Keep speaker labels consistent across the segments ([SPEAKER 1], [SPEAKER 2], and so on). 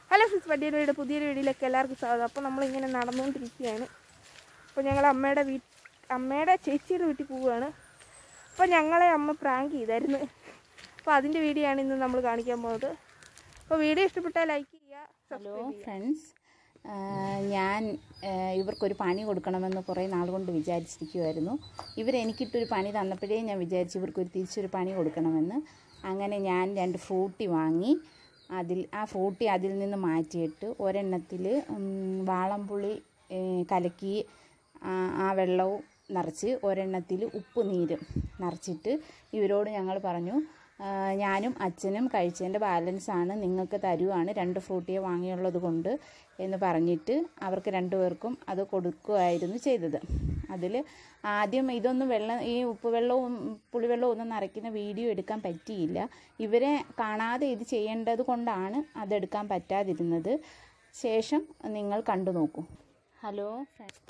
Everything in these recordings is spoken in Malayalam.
[SPEAKER 1] ഹലോ ഫ്രണ്ട്സ് വണ്ടിയുടെ പുതിയൊരു വീഡിയോയിലേക്ക് എല്ലാവർക്കും സ്വാഗതം അപ്പോൾ നമ്മളിങ്ങനെ നടന്നുകൊണ്ടിരിക്കുകയാണ് അപ്പോൾ ഞങ്ങൾ അമ്മയുടെ വീ അമ്മയുടെ ചേച്ചിയുടെ വീട്ടിൽ പോവുകയാണ് അപ്പോൾ ഞങ്ങളെ അമ്മ പ്രാങ്ക് ചെയ്തായിരുന്നു അപ്പോൾ അതിൻ്റെ വീഡിയോ ആണ് ഇന്ന് നമ്മൾ കാണിക്കാൻ പോകുന്നത് അപ്പോൾ വീഡിയോ ഇഷ്ടപ്പെട്ടാൽ ലൈക്ക് ചെയ്യുക
[SPEAKER 2] ഹലോ
[SPEAKER 1] സബ്സ്ക്രൈബ് ചെയ്യുക
[SPEAKER 2] ഫ്രണ്ട്സ് ഞാൻ ആ, ഇവർക്കൊരു പണി കൊടുക്കണമെന്ന് കുറേ നാൾ കൊണ്ട് വിചാരിച്ചിരിക്കുമായിരുന്നു ഇവരെനിക്കിട്ടൊരു പണി തന്നപ്പോഴേ ഞാൻ വിചാരിച്ചു ഇവർക്കൊരു തിരിച്ചൊരു പണി കൊടുക്കണമെന്ന് അങ്ങനെ ഞാൻ രണ്ട് ഫ്രൂട്ടി വാങ്ങി അതിൽ ആ ഫ്രൂട്ടി അതിൽ നിന്ന് മാറ്റിയിട്ട് ഒരെണ്ണത്തിൽ വാളംപുളി ഏ, കലക്കി ആ ആ വെള്ളവും നിറച്ച് ഒരെണ്ണത്തിൽ ഉപ്പ് നീരും നിറച്ചിട്ട് ഇവരോട് ഞങ്ങൾ പറഞ്ഞു ആ, ഞാനും അച്ഛനും കഴിച്ചതിൻ്റെ ബാലൻസാണ് നിങ്ങൾക്ക് തരുവാണ് രണ്ട് ഫ്രൂട്ടിയെ വാങ്ങിയുള്ളത് കൊണ്ട് എന്ന് പറഞ്ഞിട്ട് അവർക്ക് രണ്ടുപേർക്കും അത് കൊടുക്കുകയായിരുന്നു ചെയ്തത് അതിൽ ആദ്യം ഇതൊന്നും വെള്ളം ഈ ഉപ്പ് വെള്ളവും പുളിവെള്ളവും ഒന്നും നിറയ്ക്കുന്ന വീഡിയോ എടുക്കാൻ പറ്റിയില്ല ഇവരെ കാണാതെ ഇത് ചെയ്യേണ്ടത് കൊണ്ടാണ് അതെടുക്കാൻ പറ്റാതിരുന്നത് ശേഷം നിങ്ങൾ കണ്ടു നോക്കൂ ഹലോ ഫ്രണ്ട്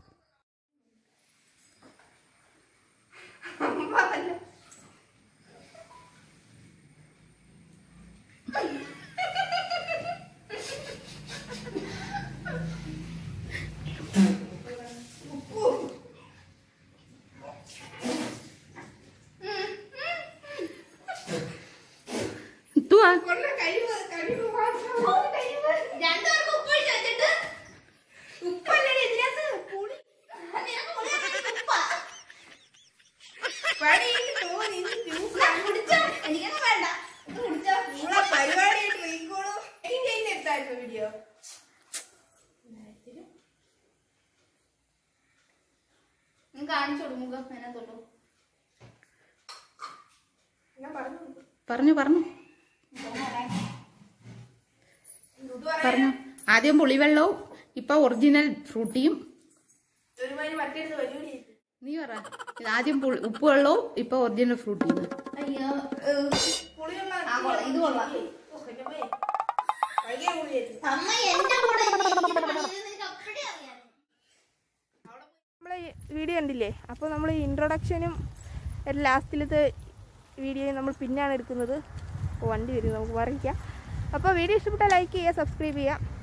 [SPEAKER 2] എന്തുവാ
[SPEAKER 3] രണ്ടുപേർക്കും ഉപ്പ് ഒഴിച്ച് വെച്ചിട്ട് ഉപ്പല്ലടി ഇതിനകത്ത് പുളി നിനക്ക് പുളി ആണെങ്കിൽ ഉപ്പാ. ഞാൻ കുടിച്ചോ? എനിക്കൊന്നും വേണ്ട ഇത് കുടിച്ചോ നീ കാണിച്ചു കൊടു മുഖം അതിനകത്തോട്ടു
[SPEAKER 2] പറഞ്ഞു പറഞ്ഞു പറഞ്ഞു ആദ്യം പുളിവെള്ളവും ഇപ്പൊ ഒറിജിനൽ ഫ്രൂട്ടിയും നീ പറ ഇത് ആദ്യം പുളി- ഉപ്പ് വെള്ളവും ഇപ്പൊ ഒറിജിനൽ ഫ്രൂട്ടിയും
[SPEAKER 3] അയ്യോ ഏഹ്. ആ, കൊള്ളാം. ഇത് കൊള്ളാം അമ്മ എന്റെ കൂടെ ഇല്ലേ? ഇങ്ങനെ പണിയുന്നത് നിനക്ക് അപ്പഴേ അറിയാം
[SPEAKER 1] നമ്മളെ വീഡിയോ കണ്ടില്ലേ അപ്പോൾ നമ്മൾ ഇൻട്രൊഡക്ഷനും ലാസ്റ്റിലത്തെ വീഡിയോയും നമ്മൾ പിന്നാണ് എടുക്കുന്നത് അപ്പോൾ വണ്ടി വരും നമുക്ക് മറിയിക്കാം അപ്പോൾ വീഡിയോ ഇഷ്ടപ്പെട്ടാൽ ലൈക്ക് ചെയ്യുക സബ്സ്ക്രൈബ് ചെയ്യുക